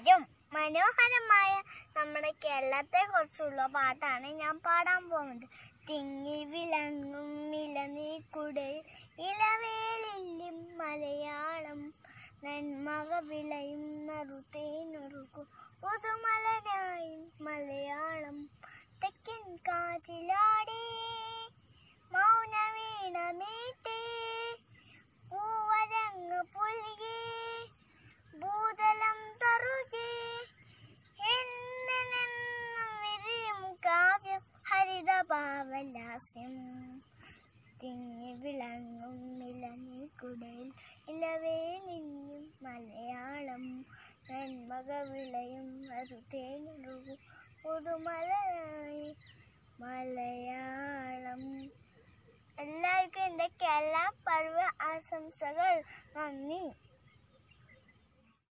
നമസ്കാരം മനോഹരമായ നമ്മുടെ കേരളത്തെ കുറിച്ചുള്ള പാട്ടാണ് ഞാൻ പാടാൻ പോകുന്നത് തിങ്ങി വിളങ്ങും നിലനീക്കുടൽ ഇളവേളില്ലും മലയാളം നന്മക വിളയും നറുതേനൊരുക്കും പുതുമലരായും മലയാളം തെക്കൻ കാച്ചിലാടി മൗനവീണമീട്ടേ പൂവരങ്ങ് പുൽകി ഭൂതലം തറുകി എന്നെന്നും വിരിയും കാവ്യം ഹരിതഭാവലാസ്യം തിങ്ങി വിളങ്ങും ഇലനീക്കുടയിൽ ഇലവേലിയും മലയാളം നന്മക വിളയും അരുതേനൊഴുകും പുതുമലയായി മലയാളം എല്ലാവർക്കും എൻ്റെ കേരള പർവ്വ ആശംസകൾ നന്ദി